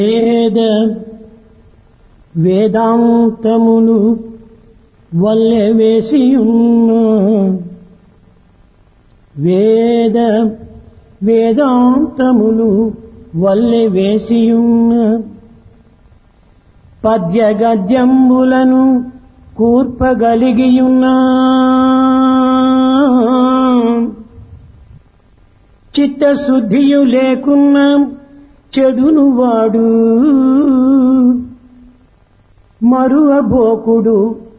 వేద వేదాంతములు వల్లె వేసియున్న వేద వేదాంతములు వల్లె వేసియున్న పద్య గద్యంబులను కూర్పగలిగియున్నా చిత్తశుద్ధియు లేకున్నా చెడును వాడు మరువబోకుడు